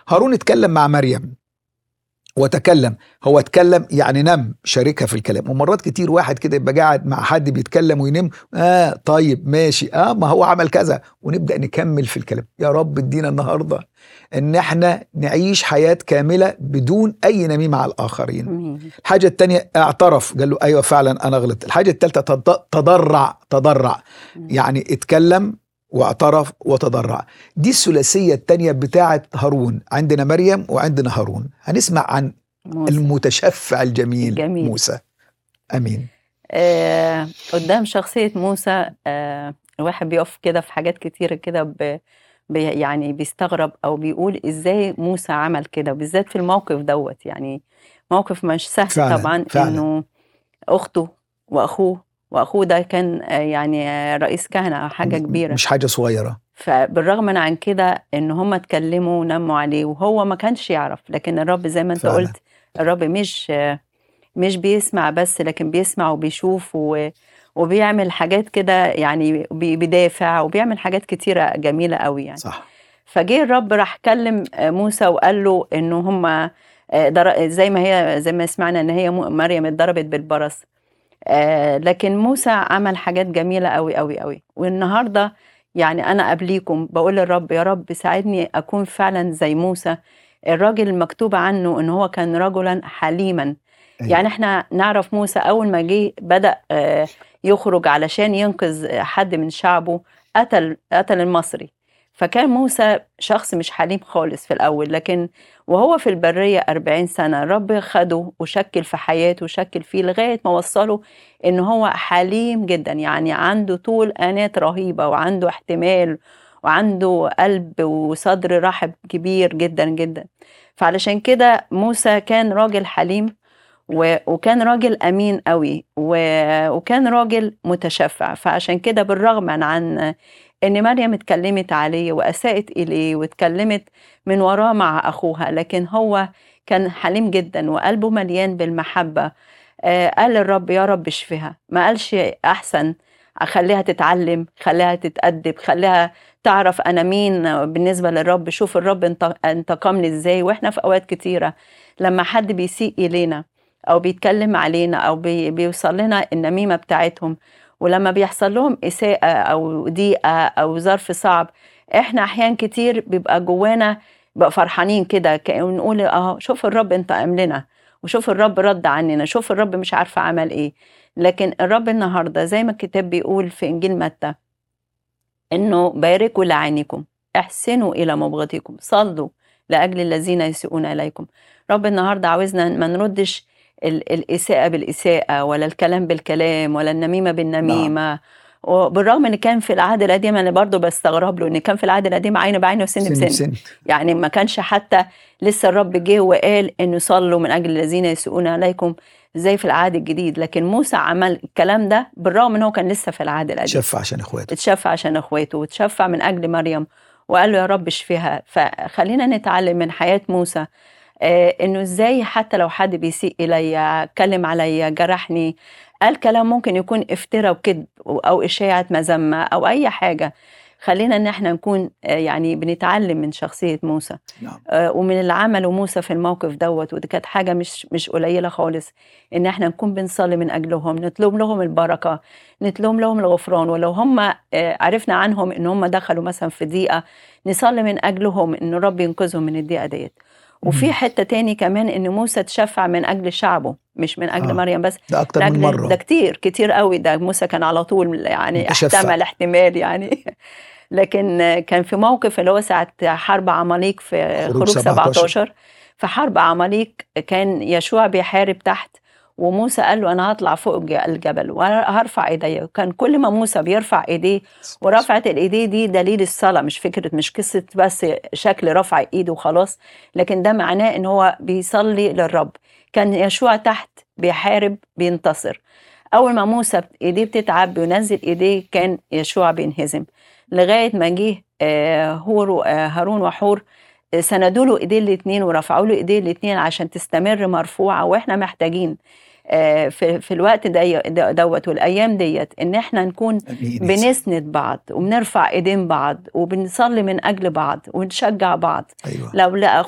هارون اتكلم مع مريم وتكلم هو اتكلم يعني نم شاركها في الكلام ومرات كتير واحد كده يبقى قاعد مع حد بيتكلم وينم اه طيب ماشي اه ما هو عمل كذا ونبدا نكمل في الكلام يا رب ادينا النهارده ان احنا نعيش حياه كامله بدون اي نميمه على الاخرين امين الحاجة التانية اعترف قال له أيوة فعلا أنا غلطت الحاجة التالتة تض- تضرع تضرع يعني اتكلم واعترف وتضرع دي الثلاثية التانية بتاعة هارون عندنا مريم وعندنا هارون هنسمع عن موسى. المتشفع الجميل جميل. موسى أمين آه قدام شخصية موسى آه الواحد بيقف كده في حاجات كتيرة كده ب بي يعني بيستغرب أو بيقول إزاي موسى عمل كده بالذات في الموقف دوت يعني موقف مش سهل فعلاً، طبعا فعلاً. إنه أخته وأخوه وأخوه ده كان آه يعني آه رئيس كهنة أو حاجة م- كبيرة مش حاجة صغيرة فبالرغم من عن كده ان هم اتكلموا ونموا عليه وهو ما كانش يعرف لكن الرب زي ما انت فعلا. قلت الرب مش مش بيسمع بس لكن بيسمع وبيشوف و وبيعمل حاجات كده يعني بي- بيدافع وبيعمل حاجات كتيرة جميلة قوي يعني صح فجه الرب راح كلم موسى وقال له ان هم زي ما هي زي ما سمعنا ان هي م- مريم اتضربت بالبرص آه، لكن موسى عمل حاجات جميلة قوي قوي قوي والنهاردة يعني أنا قبليكم بقول للرب يا رب ساعدني أكون فعلا زي موسى الراجل المكتوب عنه إن هو كان رجلا حليما أيوة. يعني احنا نعرف موسى أول ما جه بدأ آه، يخرج علشان ينقذ حد من شعبه قتل قتل المصري فكان موسى شخص مش حليم خالص في الأول لكن وهو في البرية أربعين سنة الرب خده وشكل في حياته وشكل فيه لغاية ما وصله إن هو حليم جدا يعني عنده طول آنات رهيبة وعنده احتمال وعنده قلب وصدر رحب كبير جدا جدا فعلشان كده موسى كان راجل حليم و- وكان راجل امين قوي و- وكان راجل متشفع فعشان كده بالرغم عن- عن ان مريم اتكلمت عليه واساءت اليه واتكلمت من وراه مع اخوها لكن هو كان حليم جدا وقلبه مليان بالمحبه آه، قال للرب يا رب اشفها ما قالش احسن خليها تتعلم خليها تتأدب خليها تعرف انا مين بالنسبه للرب شوف الرب انت- انتقم لي ازاي واحنا في اوقات كتيره لما حد بيسيء الينا او بيتكلم علينا او بي بيوصل لنا النميمه بتاعتهم ولما بيحصل لهم اساءه او ضيقه او ظرف صعب احنا احيان كتير بيبقى جوانا بقى فرحانين كده كأن نقول اه شوف الرب انتقم لنا وشوف الرب رد عننا شوف الرب مش عارفه عمل ايه لكن الرب النهارده زي ما الكتاب بيقول في انجيل متى انه باركوا لعينكم احسنوا الى مبغضكم صلوا لاجل الذين يسيئون اليكم رب النهارده عاوزنا ما نردش ال- الاساءه بالاساءه ولا الكلام بالكلام ولا النميمه بالنميمه وبالرغم ان كان في العهد القديم انا برضو بستغرب له ان كان في العهد القديم عين بعين وسن سن بسن بسن يعني ما كانش حتى لسه الرب جه وقال انه صلوا من اجل الذين يسيئون عليكم زي في العهد الجديد لكن موسى عمل الكلام ده بالرغم ان هو كان لسه في العهد القديم شفع عشان اخواته اتشفع عشان اخواته وتشفع من اجل مريم وقال له يا رب اشفيها فخلينا نتعلم من حياه موسى آه انه ازاي حتى لو حد بيسيء الي اتكلم عليا جرحني قال كلام ممكن يكون افتراء وكذب او اشاعه مذمه او اي حاجه خلينا ان احنا نكون آه يعني بنتعلم من شخصيه موسى نعم آه، ومن اللي عمله موسى في الموقف دوت ودي كانت حاجه مش مش قليله خالص ان احنا نكون بنصلي من اجلهم نطلب لهم البركه نطلب لهم الغفران ولو هم آه، عرفنا عنهم ان هم دخلوا مثلا في ضيقه نصلي من اجلهم ان الرب ينقذهم من الضيقه ديت وفي مم. حته تاني كمان ان موسى تشفع من اجل شعبه مش من اجل آه. مريم بس ده اكتر من لأجل مره ده كتير كتير قوي ده موسى كان على طول يعني متشفع. احتمل احتمال يعني لكن كان في موقف اللي هو ساعة حرب عماليق في خروج خروج 17. 17 في حرب عماليق كان يشوع بيحارب تحت وموسى قال له انا هطلع فوق الج- الجبل وهرفع ايديا كان كل ما موسى بيرفع ايديه ورفعت الايديه دي دليل الصلاه مش فكره مش قصه بس شكل رفع ايده وخلاص لكن ده معناه ان هو بيصلي للرب كان يشوع تحت بيحارب بينتصر اول ما موسى ايديه بتتعب بينزل ايديه كان يشوع بينهزم لغايه ما جه آه، هور و- آه، هارون وحور آه، سندوا له ايديه الاثنين ورفعوا له ايديه الاثنين عشان تستمر مرفوعه واحنا محتاجين آه، في في الوقت دي دوت والايام ديت ان احنا نكون أمين. بنسند بعض وبنرفع ايدين بعض وبنصلي من اجل بعض ونشجع بعض ايوه لو لقى